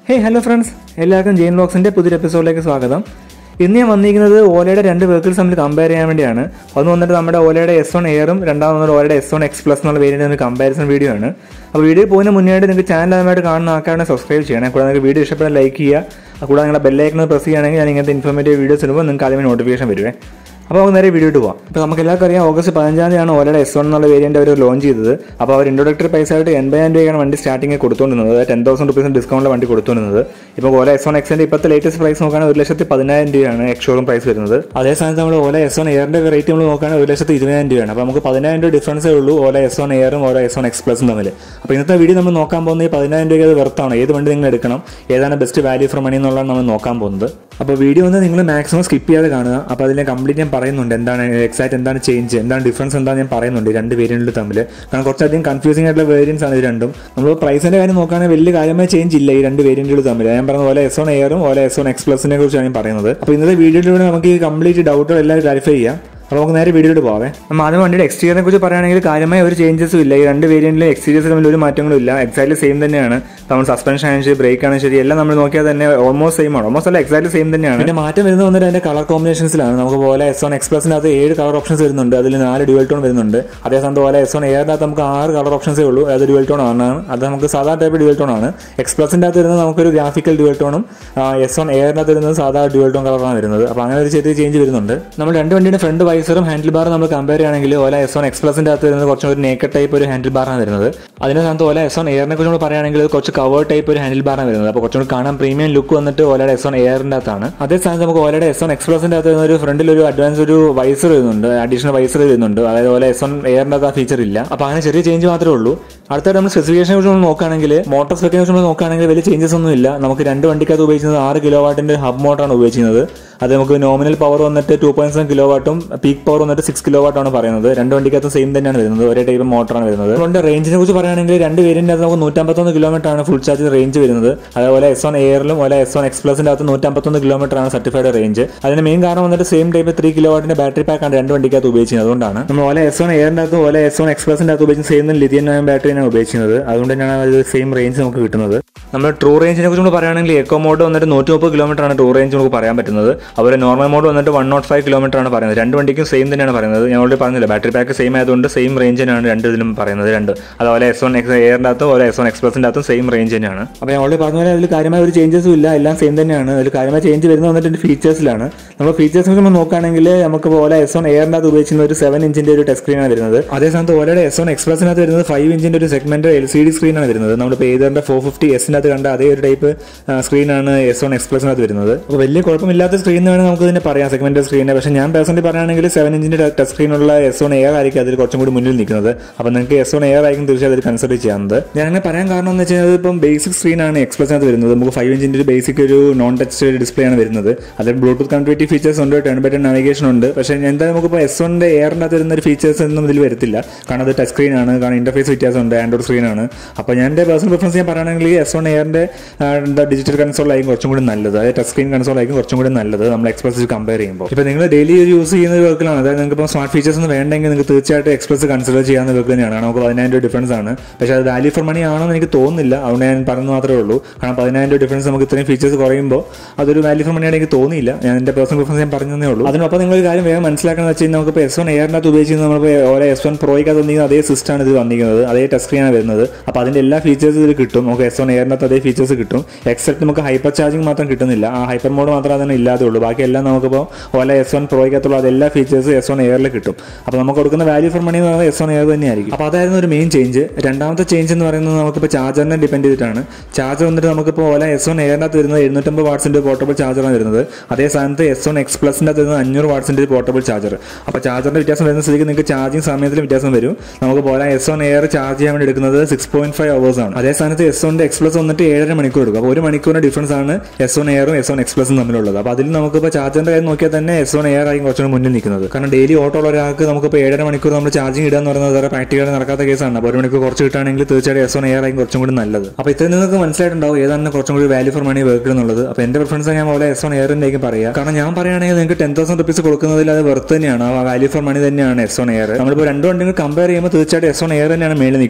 ഹേ hello friends എല്ലാവർക്കും ജെയിൻ ബോക്സിൻ്റെ പുതിയൊരു എപ്പിസോഡിലേക്ക് സ്വാഗതം ഇന്ന് ഞാൻ വന്നിരിക്കുന്നത് ഓലയുടെ രണ്ട് വെഹിക്കിൾസ് തമ്മിൽ കമ്പയർ ചെയ്യാൻ വേണ്ടിയാണ് ഒന്ന് വന്നിട്ട് നമ്മുടെ ഓലയുടെ എസ് വൺ എയറും രണ്ടാമത് വന്നിട്ട് ഓലയുടെ എസ് വൺ എക്സ് പ്ലസ് എന്നുള്ള വേരിയൻ്റ് ഒരു കമ്പാരിസൺ വീഡിയോ ആണ് അപ്പോൾ വീഡിയോ പോകുന്ന മുന്നേയായിട്ട് നിങ്ങൾക്ക് ചാനൽ ആദ്യമായിട്ട് കാണുന്ന ആൾക്കാരെ സബ്സ്ക്രൈബ് ചെയ്യണം കൂടാതെ നിങ്ങൾക്ക് വീഡിയോ ഇഷ്ടപ്പെടാൻ ലൈക്ക് ചെയ്യുക കൂടാതെ നിങ്ങളുടെ ബെല്ലൈക്കൺ പ്രസ് ചെയ്യുകയാണെങ്കിൽ ഞാൻ ഇങ്ങനത്തെ ഇൻഫോർമേറ്റീവ് വീഡിയോസ് ഇടുമ്പോൾ നിങ്ങൾക്ക് ആദ്യമേ നോട്ടിഫിക്കേഷൻ വരുവേ അപ്പോൾ നമുക്ക് നേരെ വീഡിയോ പോകാം ഇപ്പോൾ നമുക്ക് എല്ലാവർക്കും അറിയാം ഓഗസ്റ്റ് പതിനഞ്ചാം തീയതിയാണ് ഓലയുടെ എസ് വൺ എന്നുള്ള വേരിയൻ്റ് അവർ ലോഞ്ച് ചെയ്തത് അപ്പോൾ അവർ ഇൻട്രോഡക്ടറി പൈസ ആയിട്ട് എൺപതിനായിരം രൂപയാണ് വണ്ടി സ്റ്റാർട്ടിങ് കൊടുത്തുകൊണ്ടിരുന്നത് ടെൻ തൗസൻഡ് റുപ്പീസ് ഡിസ്കൗണ്ടിൽ വണ്ടി കൊടുത്തുകൊണ്ടിരുന്നത് ഇപ്പോൾ ഓല എസ് വൺ എക്സിൻ്റെ ഇപ്പോഴത്തെ ലേറ്റസ്റ്റ് പ്രൈസ് നോക്കുകയാണെങ്കിൽ ഒരു ലക്ഷത്തി പതിനായിരം രൂപയാണ് എക്സോറും പ്രൈസ് വരുന്നത് അതേ സമയത്ത് നമ്മൾ ഓല എസ് വൺ എയറിൻ്റെ റേറ്റ് നമ്മൾ നോക്കുകയാണെങ്കിൽ ഒരു ലക്ഷത്തി ഇരുപതിനായിരം രൂപയാണ് അപ്പോൾ നമുക്ക് പതിനായിരം രൂപ ഡിഫറൻസേ ഉള്ളൂ ഓല എസ് വൺ എയറും ഓല എസ് വൺ എക്സ് പ്ലസും തമ്മിൽ അപ്പോൾ ഇന്നത്തെ വീഡിയോ നമ്മൾ നോക്കാൻ പോകുന്നത് ഈ പതിനായിരം രൂപയ്ക്ക് അത് വെർത്താണ് ഏത് വണ്ടി നിങ്ങൾ എടുക്കണം ഏതാണ് ബെസ്റ്റ് വാല്യൂ ഫോർ മണി എന്നുള്ളതാണ് നമ്മൾ നോക്കാൻ പോകുന്നത് അപ്പോൾ വീഡിയോ ഒന്ന് നിങ്ങൾ മാക്സിമം സ്കിപ്പ് ചെയ്യാതെ കാണുക അപ്പോൾ അതിൽ കംപ്ലീറ്റ് ഞാൻ പറയുന്നുണ്ട് എന്താണ് എക്സാക്ട് എന്താണ് ചേഞ്ച് എന്താണ് ഡിഫറൻസ് എന്താണെന്ന് ഞാൻ പറയുന്നുണ്ട് ഈ രണ്ട് വേരിയൻറ്റിൽ തമ്മിൽ കാരണം കുറച്ചധികം കൺഫ്യൂസിംഗ് ആയിട്ടുള്ള വേരിയൻസ് ആണ് ഇത് രണ്ടും നമ്മൾ പ്രൈസിൻ്റെ കാര്യം നോക്കുകയാണെങ്കിൽ വലിയ കാര്യമായ ചേഞ്ച് ഇല്ല ഈ രണ്ട് വേരിയൻറ്റുകൾ തമ്മിൽ ഞാൻ പറഞ്ഞ പോലെ എസ് വൺ എയറും പോലെ എസ് വൺ എക്സ് പ്ലസിനെ കുറിച്ചാണ് ഞാൻ പറയുന്നത് അപ്പോൾ ഇന്നത്തെ വീഡിയോയിലൂടെ നമുക്ക് ഈ കംപ്ലീറ്റ് ഡൗട്ടുകൾ എല്ലാം ക്ലാരിഫൈ ചെയ്യാം അപ്പോൾ നമുക്ക് നേരെ വീഡിയോയിലോട്ട് പോകാവേ നമ്മൾ ആദ്യം വണ്ടിയുടെ എക്സ്റ്റീരിയറിനെ കുറിച്ച് പറയുകയാണെങ്കിൽ കാര്യമായ ഒരു ചേഞ്ചസും ഇല്ല ഈ രണ്ട് വേരിയന്റിലും എക്സ്റ്റീരിയർസ് തമ്മിൽ ഒരു മാറ്റങ്ങളും ഇല്ല എക്സാക്ട്ലി സെയിം തന്നെയാണ് നമ്മൾ സസ്പെൻഷൻ ആണെങ്കിലും ശരി ബ്രേക്ക് ആണെങ്കിലും ശരി എല്ലാം നമ്മൾ നോക്കിയാൽ തന്നെ ഓൾമോസ്റ്റ് സെയിം ആണ് ഓൾമോസ്റ്റ് അല്ല എക്സാക്ട്ലി സെയിം തന്നെയാണ് പിന്നെ മാറ്റം വരുന്നത് വന്നിട്ട് അതിന്റെ കളർ കോമ്പിനേഷൻസിലാണ് നമുക്ക് പോലെ എസ് വൺ എക്സ്പ്രസിനകത്ത് ഏഴ് കളർ ഓപ്ഷൻസ് വരുന്നുണ്ട് അതിൽ നാല് ഡ്യുവൽ ടോൺ വരുന്നുണ്ട് അതേ സമയത്ത് പോലെ എസ് വൺ എയറിനകത്ത് നമുക്ക് ആറ് കളർ ഓപ്ഷൻസേ ഉള്ളൂ അത് ഡ്യുവൽ ടോൺ ആണ് അത് നമുക്ക് സാധാ ടൈപ്പ് ഡ്യുവൽ ടോൺ ആണ് എക്സ്പ്രസിൻ്റെ അകത്ത് വരുന്നത് നമുക്കൊരു ഗ്രാഫിക്കൽ ഡ്യുവൽ ടോണും എസ് വൺ എയറിനകത്ത് വരുന്നത് സാധാ ഡ്യുവൽ ടോൺ കളറാണ് വരുന്നത് അപ്പോൾ അങ്ങനെ ഒരു ചെറിയ ചേഞ്ച് വരുന്നുണ്ട് നമ്മൾ രണ്ട് വണ്ടിയുടെ ഫ്രണ്ട് വൈസറും ഹാൻഡിൽ ബാറും നമ്മൾ കമ്പയർ ചെയ്യുകയാണെങ്കിൽ ഓല എസ് വൺ എക്സ്പ്രസിൻ്റെ അകത്ത് വരുന്നത് കുറച്ചും ഒരു നേക്കഡ് ടൈപ്പ് ഒരു ഹാൻഡിൽ ബാറാണ് വരുന്നത് അതിന് സ്ഥാനത്ത് ഓല എസ് വൺ എയറിനെ കുറിച്ച് നമ്മൾ പറയുകയാണെങ്കിൽ ഇത് കുറച്ച് കവർ ടൈപ്പ് ഒരു ഹാൻഡിൽ ബാറാണ് വരുന്നത് അപ്പോൾ കുറച്ചും കൂടി കാണാൻ പ്രീമിയം ലുക്ക് വന്നിട്ട് ഓലയുടെ എസ് വൺ എയറിൻ്റെ അകത്താണ് അതേ സ്ഥാനത്ത് നമുക്ക് ഓലയുടെ എസ് വൺ എക്സ്പ്രസിൻ്റെ അകത്ത് വരുന്ന ഒരു ഫ്രണ്ടിൽ ഒരു അഡ്വാൻസ് ഒരു വൈസർ വരുന്നുണ്ട് അഡീഷണൽ വൈസർ വരുന്നുണ്ട് അതായത് ഓല എസ് വൺ എയറിൻ്റെ അകത്ത് ആ ഫീച്ചർ ഇല്ല അപ്പോൾ അങ്ങനെ ചെറിയ ചേഞ്ച് മാത്രമേ ഉള്ളൂ അടുത്തായിട്ട് നമ്മൾ സ്പെസിഫിക്കേഷനെ കുറിച്ച് നമ്മൾ നോക്കുകയാണെങ്കിൽ മോട്ടോർ സ്പെക്കിനെ കുറിച്ച് നമ്മൾ നോക്കുകയാണെങ്കിൽ വലിയ ചേഞ്ചസ് ഒന്നും ഇല്ല നമുക്ക് രണ്ട് വണ്ടിക്കകത്ത് ഉപയോഗിക്കുന്നത് ആറ് കിലോ വാട്ടിന്റെ ഹബ് മോട്ടറാണ് ഉപയോഗിക്കുന്നത് അത് നമുക്ക് നോമിനൽ പവർ വന്നിട്ട് ടു പോയിന്റ് സെവൻ കിലോ വാട്ടും പീക്ക് പവർ വന്നിട്ട് സിക്സ് കിലോ വാട്ടാണ് പറയുന്നത് രണ്ട് വണ്ടിക്കകത്ത് സെയിം തന്നെയാണ് വരുന്നത് ഒരേ ടൈപ്പ് മോട്ടറാണ് വരുന്നത് അതുകൊണ്ട് റേഞ്ചിനെ കുറിച്ച് പറയുകയാണെങ്കിൽ രണ്ട് വേരിയന്റ് അകത്ത് നമുക്ക് നൂറ്റമ്പത്തൊന്ന് കിലോമീറ്റർ ആണ് ഫുൾ ചാർജ് റേഞ്ച് വരുന്നത് അതേപോലെ എസ് വൺ എയറിലും പോലെ എസ് വൺ എക്സ്പ്ലസിന്റെ അകത്ത് നൂറ്റമ്പത്തൊന്ന് കിലോമീറ്റർ ആണ് സർട്ടിഫൈഡ് റേഞ്ച് അതിന് മെയിൻ കാരണം വന്നിട്ട് സെയിം ടൈപ്പ് ത്രീ കിലോ വാട്ടിന്റെ ബാറ്ററി പാക്ക് ആണ് രണ്ട് വണ്ടിക്കകത്ത് ഉപയോഗിക്കുന്നത് അതുകൊണ്ടാണ് നമ്മൾ ഓല എസ് വൺ എയറിന്റെ അകത്ത് ഓല എസ് വൺ എക്സ്പ്ലസിന്റെ അകത്ത് ഉപയോഗിക്കുന്ന സെയിം ലിഥിയം അയൺ ബാറ്ററിയാണ് ഉപയോഗിക്കുന്നത് അതുകൊണ്ട് തന്നെയാണ് അത് സെയിം റേഞ്ച് നമുക്ക് കിട്ടുന്നത് നമ്മൾ ട്രൂ റേഞ്ചിനെ കുറിച്ച് നമ്മൾ പറയുകയാണെങ്കിൽ എക്കോ മോഡ് വന്നിട്ട് നൂറ്റി മുപ്പത് കിലോമീറ്റർ ആണ് ട്രൂ റേഞ്ച് നമുക്ക് പറയാൻ പറ്റുന്നത് അതുപോലെ നോർമൽ മോഡ് വന്നിട്ട് വൺ നോട്ട് ഫൈവ് കിലോമീറ്റർ ആണ് പറയുന്നത് രണ്ട് വണ്ടിക്കും സെയിം തന്നെയാണ് പറയുന്നത് ഞാൻ ഓൾറെഡി പറഞ്ഞില്ല ബാറ്ററി പാക്ക് സെയിം ആയതുകൊണ്ട് സെയിം റേഞ്ച് തന്നെയാണ് രണ്ട് ഇതിലും പറയുന്നത് രണ്ട് അതുപോലെ എസ് വൺ എക്സ് എയറിൻ്റെ അകത്തും അതുപോലെ എസ് വൺ എക്സ്പ്രസിൻ്റെ അകത്തും സെയിം റേഞ്ച് തന്നെയാണ് അപ്പോൾ ഞാൻ ഓൾറെഡി പറഞ്ഞ പോലെ അതിൽ കാര്യമായ ഒരു ചേഞ്ചസും ഇല്ല എല്ലാം സെയിം തന്നെയാണ് അതിൽ കാര്യമായ ചേഞ്ച് വരുന്നത് വന്നിട്ട് ഫീച്ചേഴ്സിലാണ് നമ്മൾ ഫീച്ചേഴ്സ് നമ്മൾ നോക്കുകയാണെങ്കിൽ നമുക്ക് ഓല എസ് വൺ എയറിൻ്റെ അകത്ത് ഉപയോഗിക്കുന്ന ഒരു സെവൻ ഇഞ്ചിന്റെ ഒരു ടച്ച് സ്ക്രീനാണ് വരുന്നത് അതേ സമയത്ത് ഓലയുടെ എസ് വൺ എക്സ്പ്രസിനകത്ത് വരുന്നത് ഫൈവ് ഇഞ്ചിന്റെ ഒരു സെഗ്മെന്റ് എൽ സി ഡി സ്ക്രീനാണ് വരുന്നത് നമ്മളിപ്പോൾ ഏതാണ്ട് ഫോർ ഫിഫ്റ്റി എസിനകത്ത് കണ്ട അതേ ഒരു ടൈപ്പ് സ്ക്രീനാണ് എസ് വൺ എക്സ്പ്രസിനകത്ത് വരുന്നത് അപ്പോൾ വലിയ കുഴപ്പമില്ലാത്ത സ്ക്രീൻ എന്ന് വേണമെങ്കിൽ നമുക്ക് ഇതിനെ പറയാം സെഗ്മെന്റ് സ്ക്രീനെ പക്ഷേ ഞാൻ പേഴ്സണലി പറയുകയാണെങ്കിൽ സെവൻ ഇഞ്ചിന്റെ ടച്ച് സ്ക്രീനുള്ള എസ് വൺ എയർ ആയിരിക്കും അതിൽ കുറച്ചും കൂടി മുന്നിൽ നിൽക്കുന്നത് അപ്പോൾ നിങ്ങൾക്ക് എസ് വൺ എയർ ആയിരിക്കും തീർച്ചയായും അതിൽ കൺസിഡർ ചെയ്യാവുന്നത് ഞാൻ അങ്ങനെ പറയാൻ കാരണം എന്ന് വെച്ചാൽ ഇപ്പം ബേസിക് സ്ക്രീനാണ് എക്സ്പ്രസിനകത്ത് വരുന്നത് നമുക്ക് ഫൈവ് ഇഞ്ചിന്റെ ഒരു ബേസിക് ഒരു നോൺ ടച്ച് ഡിസ്പ്ലേ ആണ് വരുന്നത് അതിൽ ബ്ലൂടൂത്ത് കണക്ടിവിറ്റി ഫീച്ചേഴ്സ് ഉണ്ട് ടെൺ ബൈ ടെൻ നാവിഗേഷൻ ഉണ്ട് പക്ഷേ എന്തായാലും നമുക്കിപ്പോൾ എസ് വണ്ണിന്റെ എയറിൻ്റെ അകത്ത് വരുന്ന ഒരു ഫീച്ചേഴ്സ് ഒന്നും ഇതിൽ വരത്തില്ല കാരണം അത് ടച്ച് സ്ക്രീൻ ആണ് കാരണം ഇന്റർഫേസ് വ്യത്യാസമുണ്ട് ആൻഡ്രോയിഡ് സ്ക്രീനാണ് അപ്പോൾ ഞാൻ എൻ്റെ പേഴ്സണൽ പ്രിഫറൻസ് ഞാൻ പറയുകയാണെങ്കിൽ എസ് വൺ എയറിൻ്റെ എന്താ ഡിജിറ്റൽ കൺസോൾ ആയിരിക്കും കുറച്ചും കൂടി നല്ലത് അതായത് ടച്ച് സ്ക്രീൻ കൺസോൾ ആയിരിക്കും കുറച്ചും കൂടി നല്ലത് നമ്മൾ എക്സ്പ്രസ് കമ്പയർ ചെയ്യുമ്പോൾ ഇപ്പോൾ നിങ്ങൾ ഡെയിലി യൂസ് ചെയ്യുന്ന വെഹിക്കിളാണ് അതായത് നിങ്ങൾക്ക് ഇപ്പോൾ സ്മാർട്ട് ഫീച്ചേഴ്സ് ഒന്നും വേണ്ടെങ്കിൽ നിങ്ങൾക്ക് തീർച്ചയായിട്ടും എക്സ്പ്രസ് കൺസിഡർ ചെയ്യാവുന്ന വെഹിക്കിൾ തന്നെയാണ് കാരണം നമുക്ക് പതിനായിരം രൂപ ഡിഫറൻസ് ആണ് പക്ഷേ അത് വാല്യൂ ഫോർ മണി ആണെന്ന് എനിക്ക് തോന്നുന്നില്ല അതുകൊണ്ട് ഞാൻ പറഞ്ഞു മാത്രമേ ഉള്ളൂ കാരണം പതിനായിരം രൂപ ഡിഫറൻസ് നമുക്ക് ഇത്രയും ഫീച്ചേഴ്സ് കുറയുമ്പോൾ അതൊരു വാല്യൂ ഫോർ മണിയാണ് എനിക്ക് തോന്നിയില്ല ഞാൻ എൻ്റെ പേഴ്സണൽ പ്രിഫറൻസ് ഞാൻ പറഞ്ഞതേ ഉള്ളൂ അതിനൊപ്പം നിങ്ങൾ ഒരു കാര്യം വേഗം മനസ്സിലാക്കണം വെച്ച് കഴിഞ്ഞാൽ നമുക്കിപ്പോൾ എസ് വൺ എയറിനകത്ത് ഉപയോഗിക്കുന്നത് നമ്മളിപ്പോൾ ഓരോ എസ് വൺ പ്രോയ്ക്കകത്ത് വന്നിരിക്കുന്ന അതേ സിസ്റ്റമാണ് ഇത് വന്നിരിക്കുന്നത് അതേ ടച്ച് സ്ക്രീനാണ് വരുന്നത് അപ്പോൾ അതിൻ്റെ എല്ലാ ഫീച്ചേഴ്സും ഇതിൽ കിട്ടും നമുക്ക് എസ് വൺ എയറിനകത്ത് അതേ ഫീച്ചേഴ്സ് കിട്ടും എക്സെപ്റ്റ് നമുക്ക് ഹൈപ്പർ ചാർജിങ് മാത്രം കിട്ടുന്നില്ല ആ ഹൈപ്പർ മോഡ് മാത്രമേ അതിന് ഇല്ലാതെ ഉള്ളൂ ബാക്കി എല്ലാം നമുക്കിപ്പോൾ ഓല എസ് വൺ പ്രോയ്ക്കകത്തുള്ള അതെല്ലാ ഫീച്ചേഴ്സും എസ് വൺ എയറിൽ കിട്ടും അപ്പോൾ നമുക്ക് കൊടുക്കുന്ന വാല്യൂ ഫോർ മണി എന്ന് പറയുന്നത് എസ് വൺ എയർ തന്നെയായിരിക്കും അപ്പോൾ അതായിരുന്നു ഒരു മെയിൻ ചേഞ്ച് രണ്ടാമത്തെ ചേഞ്ച് എന്ന് പറയുന്നത് നമുക്കിപ്പോൾ ചാർജറിനെ ഡിപ്പെൻഡ് ചെയ്തിട്ടാണ് ചാർജർ വന്നിട്ട് നമുക്കിപ്പോൾ ഓല എസ് വൺ എയറിനകത്ത് വരുന്നത് എഴുന്നൂറ്റമ്പത് വാട്സിൻ്റെ പോർട്ടബിൾ ചാർജറാണ് വരുന്നത് അതേ സ്ഥാനത്ത് എസ് വൺ എക്സ് പ്ലസിൻ്റെ അകത്ത് വരുന്നത് അഞ്ഞൂറ് വാട്സിൻ്റെ പോർട്ടബിൾ ചാർജർ അപ്പോൾ ചാർജറിൻ്റെ വ്യത്യാസം വരുന്ന സ്ഥിതിക്ക് നിങ്ങൾക്ക് ചാർജിങ് സമയത്തിൽ വ്യത്യാസം വരും നമുക്ക് പോലെ എസ് വൺ എയർ ചാർജ് ചെയ്യാൻ വേണ്ടി എടുക്കുന്നത് സിക്സ് പോയിന്റ് ഫൈവ് അവേഴ്സ് ആണ് അതേ സ്ഥാനത്ത് എസ് വണ്ണിൻ്റെ എക്സ് പ്ലസ് വന്നിട്ട് ഏഴര മണിക്കൂർ എടുക്കും അപ്പോൾ ഒരു മണിക്കൂറിൻ്റെ ഡിഫറൻസ് ആണ് എസ് വൺ എയറും എസ് വൺ എക്സ് പ്ലസും തമ്മിലുള്ളത് അപ്പോൾ അതിൽ നമുക്കിപ്പോൾ ചാർജറിൻ്റെ കാര്യം നോക്കിയാൽ തന്നെ എസ് വൺ എയർ ആയിരിക്കും കുറച്ചുകൂടി മുന്നിൽ നിൽക്കുന്നത് കാരണം ഡെയിലി ഓട്ടോ ഉള്ള ഒരാൾക്ക് നമുക്കിപ്പോൾ ഏഴര മണിക്കൂർ നമ്മൾ ചാർജിങ് ഇടുക എന്ന് പറയുന്നത് വേറെ പ്രാക്ടിക്കലി നടക്കാത്ത കേസാണ് അപ്പോൾ ഒരു മണിക്കൂർ കുറച്ച് കിട്ടുകയാണെങ്കിൽ തീർച്ചയായിട്ടും എസ് വൺ എയർ ആയിരിക്കും കുറച്ചും കൂടി നല്ലത് അപ്പോൾ ഇത്രയും നിങ്ങൾക്ക് മനസ്സിലായിട്ടുണ്ടാവും ഏതാണ് കുറച്ചും കൂടി വാല്യൂ ഫോർ മണി വെഹിക്കിൾ എന്നുള്ളത് അപ്പോൾ എൻ്റെ പ്രിഫറൻസ് ഞാൻ പോലെ എസ് വൺ എയറിൻ്റെയൊക്കെ പറയാം കാരണം ഞാൻ പറയുകയാണെങ്കിൽ നിങ്ങൾക്ക് ടെൻ തൗസൻഡ് റുപ്പീസ് കൊടുക്കുന്നതിൽ അത് വെർത്ത് തന്നെയാണ് ആ വാല്യൂ ഫോർ മണി തന്നെയാണ് എസ് വൺ എയർ നമ്മളിപ്പോൾ രണ്ട് വണ്ടികൾ കമ്പയർ ചെയ്യുമ്പോൾ തീർച്ചയായിട്ടും എസ് വൺ എയർ തന്നെയാണ് മേളിൽ നിൽക്കുന്നത്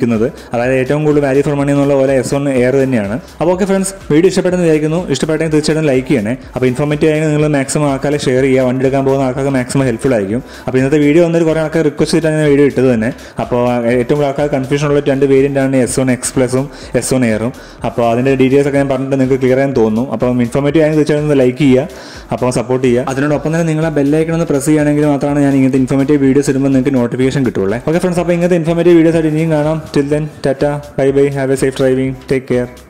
നിൽക്കുന്നത് അതായത് ഏറ്റവും കൂടുതൽ വാല്യൂ ഫോർ മണി എന്നുള്ള പോലെ എസ് വൺ എയർ തന്നെയാണ് അപ്പോൾ ഓക്കെ ഫ്രണ്ട്സ് വീഡിയോ ഇഷ്ടപ്പെട്ടെന്ന് വിചാരിക്കുന്നു ഇഷ്ടപ്പെട്ടെങ്കിൽ തീർച്ചയായിട്ടും ലൈക്ക് ചെയ്യണേ അപ്പോൾ ഇൻഫോർമേറ്റീവ് ആയി നിങ്ങൾ മാക്സിമം ആൾക്കാരെ ഷെയർ ചെയ്യുക വണ്ടി എടുക്കാൻ പോകുന്ന ആൾക്കാർക്ക് മാക്സിമം ഹെൽപ്ഫുൾ ആയിരിക്കും അപ്പോൾ ഇന്നത്തെ വീഡിയോ വന്നിട്ട് കുറേ ആൾക്കാർ റിക്വസ്റ്റ് ചെയ്തിട്ടാണ് ഞാൻ വീഡിയോ ഇട്ടത് തന്നെ അപ്പോൾ ഏറ്റവും കൂടുതൽ ആൾക്കാർ കൺഫ്യൂഷൻ ഉള്ള രണ്ട് വേരിയൻ്റ് ആണ് എസ് വൺ എക്സ് പ്ലസും എസ് വൺ എയറും അപ്പോൾ അതിൻ്റെ ഡീറ്റെയിൽസ് ഒക്കെ ഞാൻ പറഞ്ഞിട്ട് നിങ്ങൾക്ക് ക്ലിയർ ആയെന്ന് തോന്നുന്നു അപ്പം ഇൻഫോർമേറ്റീവ് ആയെങ്കിൽ തീർച്ചയായിട്ടും ലൈക്ക് ചെയ്യുക അപ്പോൾ സപ്പോർട്ട് ചെയ്യുക അതിനോടൊപ്പം തന്നെ നിങ്ങൾ ആ ബെല്ലൈക്കൺ ഒന്ന് പ്രസ് ചെയ്യുകയാണെങ്കിൽ മാത്രമാണ് ഞാൻ ഇങ്ങനത്തെ ഇൻഫോർമേറ്റീവ് വീഡിയോസ് ഇടുമ്പോൾ നിങ്ങൾക്ക് നോട്ടിഫിക്കേഷൻ കിട്ടുള്ളൂ ഓക്കെ ഫ്രണ്ട്സ് അപ്പോൾ ഇങ്ങനത്തെ ഇൻഫോർമേറ്റീവ് വീഡിയോസ് ആയിട്ട് ഇനിയും കാണാം till then tata bye bye have a safe driving take care